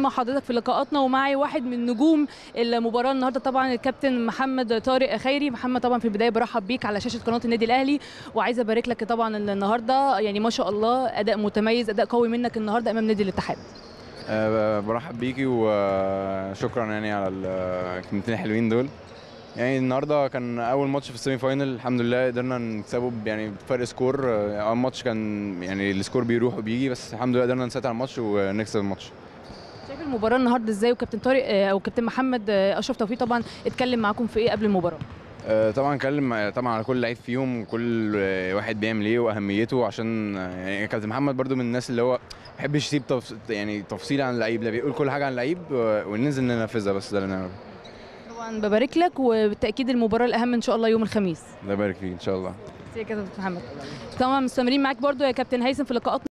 مع حضرتك في لقاءاتنا ومعي واحد من نجوم المباراه النهارده طبعا الكابتن محمد طارق خيري محمد طبعا في البدايه برحب بيك على شاشه قناه النادي الاهلي وعايزه ابارك لك طبعا النهارده يعني ما شاء الله اداء متميز اداء قوي منك النهارده امام نادي الاتحاد أه برحب بيكي وشكرا يعني على الكلمتين الحلوين دول يعني النهارده كان اول ماتش في السيمي فاينل الحمد لله قدرنا نكسبه يعني بفرق سكور اول ماتش كان يعني السكور بيروح وبيجي بس الحمد لله قدرنا نسيطر على الماتش ونكسب الماتش شايف المباراه النهارده ازاي وكابتن طارق او كابتن محمد اشرف توفيق طبعا اتكلم معاكم في ايه قبل المباراه أه طبعا اتكلم طبعا على كل لعيب فيهم وكل واحد بيعمل ايه واهميته عشان يعني كابتن محمد برده من الناس اللي هو ما بيحبش يسيب تفص... يعني تفصيل عن اللعيب لا بيقول كل حاجه عن اللعيب وننزل ننفذها بس ده اللي نعمله طبعا ببارك لك وبالتاكيد المباراه الاهم ان شاء الله يوم الخميس الله يبارك فيك ان شاء الله يا كابتن محمد طبعا مستمرين معاك برضو يا كابتن هيثم في لقاءاتنا